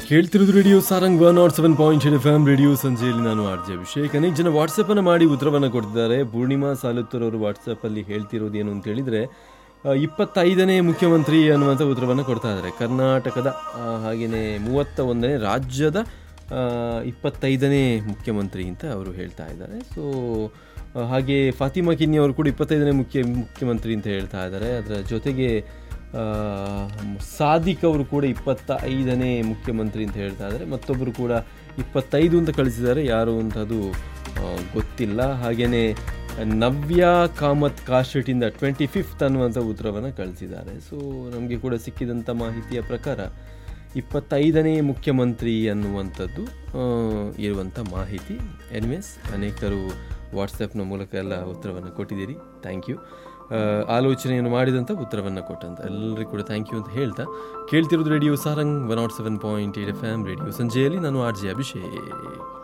ಕೇಳ್ತಿರೋದು radio Sarang one not seven point eight F M radio ಸಂಜೆಯಲ್ಲಿ ನಾನು ಆರ್ ಜೆ ಅಭಿಷೇಕ್ ಅನೇಕ ಜನ ವಾಟ್ಸಪ್ಪನ್ನು ಮಾಡಿ ಉತ್ತರವನ್ನು ಕೊಡ್ತಿದ್ದಾರೆ ಪೂರ್ಣಿಮಾ ಸಾಲುತ್ತರ್ ಅವರು ವಾಟ್ಸಪ್ಪಲ್ಲಿ ಹೇಳ್ತಿರೋದು ಏನು ಅಂತ ಹೇಳಿದರೆ ಇಪ್ಪತ್ತೈದನೇ ಮುಖ್ಯಮಂತ್ರಿ ಅನ್ನುವಂಥ ಉತ್ತರವನ್ನು ಕೊಡ್ತಾ ಇದ್ದಾರೆ ಕರ್ನಾಟಕದ ಆ, ಹಾಗೆಯೇ ಮೂವತ್ತ ಒಂದನೇ ರಾಜ್ಯದ ಆ, ಇಪ್ಪತ್ತೈದನೇ ಮುಖ್ಯಮಂತ್ರಿ ಅಂತ ಅವರು ಹೇಳ್ತಾ ಇದ್ದಾರೆ ಸೊ ಆ, ಹಾಗೆ ಫಾತಿಮಾ ಕಿನ್ನಿ ಅವರು ಕೂಡ ಇಪ್ಪತ್ತೈದನೇ ಮುಖ್ಯ ಮುಖ್ಯಮಂತ್ರಿ ಅಂತ ಹೇಳ್ತಾ ಇದ್ದಾರೆ ಅದರ ಜೊತೆಗೆ ಆ, ಸಾದಿಕ್ ಅವರು ಕೂಡ ಇಪ್ಪತ್ತ ಐದನೇ ಮುಖ್ಯಮಂತ್ರಿ ಅಂತ ಹೇಳ್ತಾ ಇದ್ದಾರೆ ಮತ್ತೊಬ್ಬರು ಕೂಡ ಇಪ್ಪತ್ತೈದು ಅಂತ ಕಳಿಸಿದ್ದಾರೆ ಯಾರು ಅಂತ ಅದು ಆ, ಗೊತ್ತಿಲ್ಲ ಹಾಗೆಯೇ ನವ್ಯ ಕಾಮತ್ ಕಾಶೆಟ್ಟಿಂದ ಟ್ವೆಂಟಿ ಫಿಫ್ತ್ ಅನ್ನುವಂಥ ಉತ್ತರವನ್ನು ಕಳಿಸಿದ್ದಾರೆ ಸೊ ನಮಗೆ ಕೂಡ ಸಿಕ್ಕಿದಂಥ ಮಾಹಿತಿಯ ಪ್ರಕಾರ ಇಪ್ಪತ್ತೈದನೇ ಮುಖ್ಯಮಂತ್ರಿ ಅನ್ನುವಂಥದ್ದು ಆ, ಇರುವಂಥ ಮಾಹಿತಿ ಎನಿವೇಸ್ ಅನೇಕರು ವಾಟ್ಸಪ್ನ ಮೂಲಕ ಎಲ್ಲ ಉತ್ತರವನ್ನು ಕೊಟ್ಟಿದ್ದೀರಿ ಥ್ಯಾಂಕ್ ಯು ಆಲೋಚನೆಯನ್ನು ಮಾಡಿದಂಥ ಉತ್ತರವನ್ನು ಕೊಟ್ಟಂತ ಎಲ್ಲರಿಗೂ ಕೂಡ ಥ್ಯಾಂಕ್ ಯು ಅಂತ ಹೇಳ್ತಾ ಕೇಳ್ತಿರೋದು radio Sarang one not seven point eight F M radio ಸಂಜೆಯಲ್ಲಿ ನಾನು ಆರ್ ಜೆ ಅಭಿಷೇಕ್